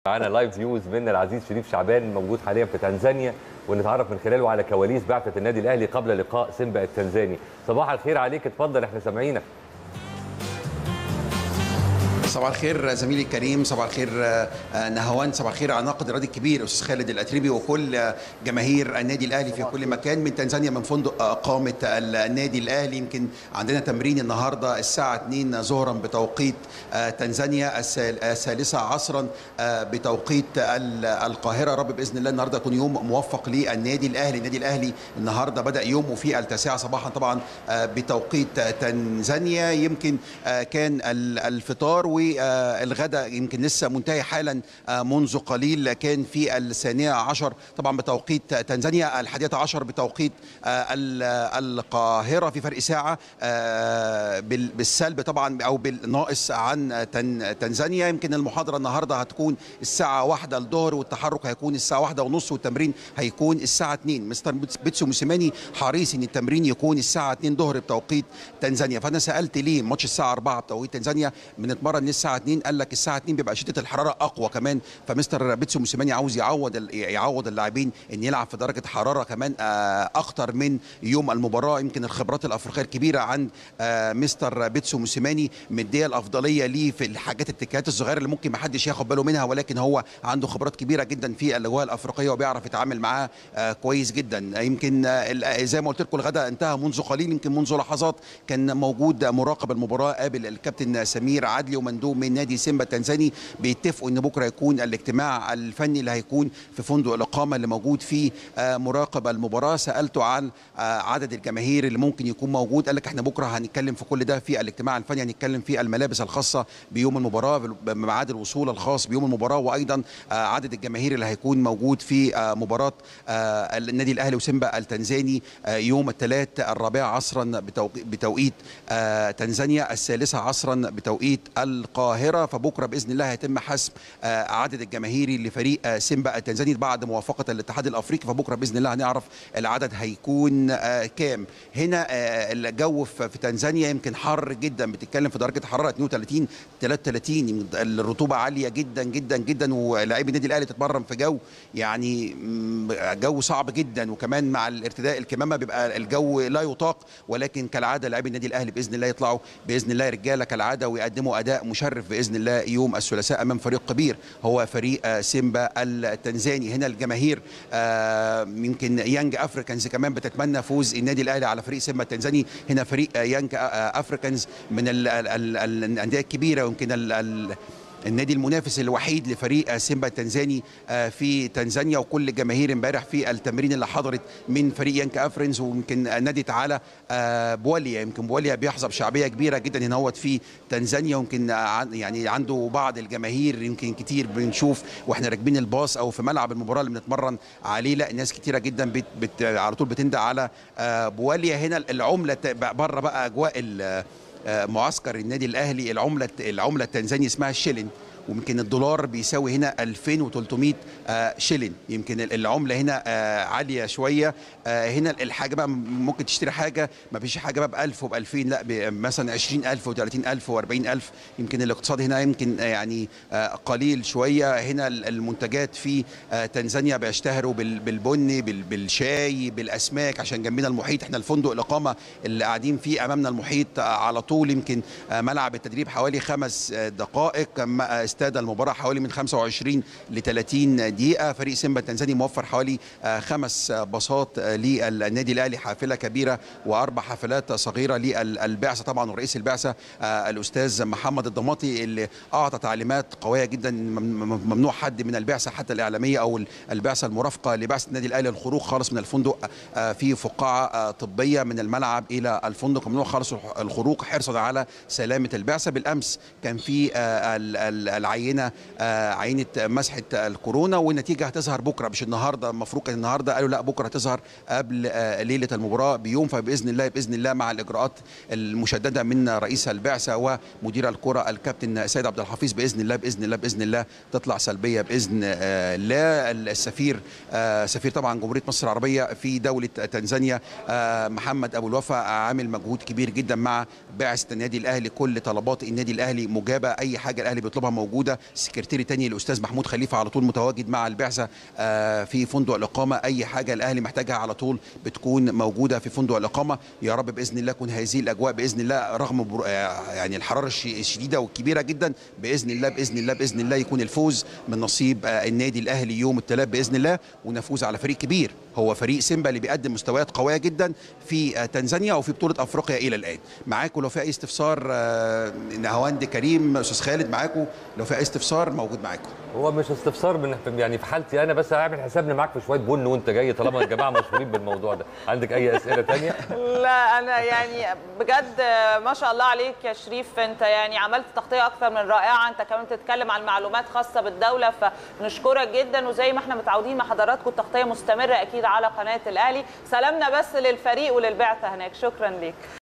معانا لايف نيوز من العزيز شريف شعبان موجود حاليا في تنزانيا ونتعرف من خلاله على كواليس بعثه النادي الاهلي قبل لقاء سيمبا التنزاني صباح الخير عليك اتفضل احنا سامعينك صباح الخير زميلي الكريم صباح الخير نهوان صباح الخير على الناقد الرياضي الكبير استاذ خالد الاتريبي وكل جماهير النادي الاهلي في كل مكان من تنزانيا من فندق اقامه النادي الاهلي يمكن عندنا تمرين النهارده الساعه 2 ظهرا بتوقيت تنزانيا الثالثه عصرا بتوقيت القاهره رب باذن الله النهارده يكون يوم موفق للنادي الاهلي النادي الاهلي النهارده بدا يومه في التاسعه صباحا طبعا بتوقيت تنزانيا يمكن كان الفطار والغداء يمكن لسه منتهي حالا منذ قليل كان في الثانية عشر طبعا بتوقيت تنزانيا الحادية عشر بتوقيت القاهرة في فرق ساعة بالسلب طبعا أو بالناقص عن تنزانيا يمكن المحاضرة النهاردة هتكون الساعة واحدة الظهر والتحرك هيكون الساعة واحدة ونص والتمرين هيكون الساعة 2 مستر بيتسو موسيماني حريص ان التمرين يكون الساعة 2 ظهر بتوقيت تنزانيا فأنا سألت ليه ماتش الساعة 4 بتوقيت تنزانيا بنتمرن من الساعه 2 قال لك الساعه 2 بيبقى شده الحراره اقوى كمان فمستر بيتسو موسيماني عاوز يعوض يعوض اللاعبين ان يلعب في درجه حراره كمان اكتر من يوم المباراه يمكن الخبرات الافريقيه الكبيره عند مستر بيتسو موسيماني مديه الافضليه ليه في الحاجات التكات الصغيره اللي ممكن ما حدش ياخد باله منها ولكن هو عنده خبرات كبيره جدا في الاجواء الافريقيه وبيعرف يتعامل معاها كويس جدا يمكن زي ما قلت لكم الغداء انتهى منذ قليل يمكن منذ لحظات كان موجود مراقب المباراه قابل الكابتن سمير عدلي ومندوب من نادي سيمبا التنزاني بيتفقوا ان بكره يكون الاجتماع الفني اللي هيكون في فندق الاقامه اللي موجود فيه مراقب المباراه سالته عن عدد الجماهير اللي ممكن يكون موجود قال لك احنا بكره هنتكلم في كل ده في الاجتماع الفني هنتكلم في الملابس الخاصه بيوم المباراه بميعاد الوصول الخاص بيوم المباراه وايضا عدد الجماهير اللي هيكون موجود في مباراه النادي الاهلي وسيمبا التنزاني يوم الثلاث الرابع عصرا بتوقيت تنزانيا الثالثه عصرا بتوقيت القاهره فبكره باذن الله هيتم حسم عدد الجماهيري لفريق سيمبا التنزاني بعد موافقه الاتحاد الافريقي فبكره باذن الله هنعرف العدد هيكون كام هنا الجو في تنزانيا يمكن حر جدا بتتكلم في درجه حراره 32 33 الرطوبه عاليه جدا جدا جدا ولاعيبه النادي الاهلي تتمرن في جو يعني جو صعب جدا وكمان مع الارتداء الكمامه بيبقى الجو لا يطاق ولكن كالعاده لاعبي النادي الاهلي باذن الله يطلعوا باذن الله رجاله كالعاده ويقدموا اداء مشرف باذن الله يوم الثلاثاء امام فريق كبير هو فريق سيمبا التنزاني هنا الجماهير يمكن يانج افريكانز كمان بتتمنى فوز النادي الاهلي على فريق سيمبا التنزاني هنا فريق يانج افريكانز من الانديه الكبيره ويمكن النادي المنافس الوحيد لفريق سيمبا التنزاني في تنزانيا وكل جماهير امبارح في التمرين اللي حضرت من فريق يانك افرنز ويمكن نادي تعالى بواليا يمكن بواليا بيحظى بشعبيه كبيره جدا هنا في تنزانيا ويمكن يعني عنده بعض الجماهير يمكن كتير بنشوف واحنا راكبين الباص او في ملعب المباراه اللي بنتمرن عليه لا ناس كتيره جدا بت بت على طول بتندى على بواليا هنا العمله بره بقى اجواء معسكر النادي الاهلي العمله العمله التنزانيه اسمها الشيلين ويمكن الدولار بيساوي هنا 2300 شيلين يمكن العمله هنا عاليه شويه هنا الحاجه بقى ممكن تشتري حاجه ما فيش حاجه بقى ب 1000 وب 2000 لا مثلا 20000 و30000 و40000 يمكن الاقتصاد هنا يمكن يعني قليل شويه هنا المنتجات في تنزانيا بيشتهروا بالبن بالشاي بالاسماك عشان جنبنا المحيط احنا الفندق الاقامه اللي قاعدين فيه امامنا المحيط على طول يمكن ملعب التدريب حوالي خمس دقائق استاد المباراه حوالي من 25 ل 30 دقيقه فريق سيمبا التنزاني موفر حوالي خمس باصات للنادي الاهلي حافله كبيره واربع حافلات صغيره للبعثه طبعا ورئيس البعثه الاستاذ محمد الضماطي اللي اعطى تعليمات قويه جدا ممنوع حد من البعثه حتى الاعلاميه او البعثه المرافقه لبعثه النادي الاهلي الخروج خالص من الفندق في فقاعه طبيه من الملعب الى الفندق ممنوع خالص الخروج حرصا على سلامه البعثه بالامس كان في العينه عينه مسحه الكورونا والنتيجه هتظهر بكره مش النهارده المفروض كان النهارده قالوا لا بكره تظهر قبل ليله المباراه بيوم فباذن الله باذن الله مع الاجراءات المشدده من رئيس البعثه ومدير الكره الكابتن سيد عبد الحفيظ باذن الله باذن الله باذن الله تطلع سلبيه باذن الله السفير سفير طبعا جمهوريه مصر العربيه في دوله تنزانيا محمد ابو الوفا عامل مجهود كبير جدا مع بعثه النادي الاهلي كل طلبات النادي الاهلي مجابه اي حاجه الاهلي بيطلبها موجود موجوده السكرتير الثاني الاستاذ محمود خليفه على طول متواجد مع البعثه آه، في فندق الاقامه اي حاجه الاهلي محتاجها على طول بتكون موجوده في فندق الاقامه يا رب باذن الله تكون هذه الاجواء باذن الله رغم برو- آه، يعني الحراره الش- الشديده والكبيره جدا باذن الله باذن الله باذن الله يكون الفوز من نصيب آه، النادي الاهلي يوم الثلاث باذن الله ونفوز على فريق كبير هو فريق سيمبا اللي بيقدم مستويات قويه جدا في آه، تنزانيا وفي بطوله افريقيا الى الان معاكم لو في اي استفسار آه، نهاوند كريم استاذ خالد معاكم لو في اي استفسار موجود معاكم هو مش استفسار من يعني في حالتي انا بس هعمل حسابنا معاك في شويه بن وانت جاي طالما الجماعه مشهورين بالموضوع ده عندك اي اسئله تانية لا انا يعني بجد ما شاء الله عليك يا شريف انت يعني عملت تغطيه اكثر من رائعه انت كمان بتتكلم عن معلومات خاصه بالدوله فنشكرك جدا وزي ما احنا متعودين مع حضراتكم التغطيه مستمره اكيد على قناه الاهلي سلامنا بس للفريق وللبعثه هناك شكرا ليك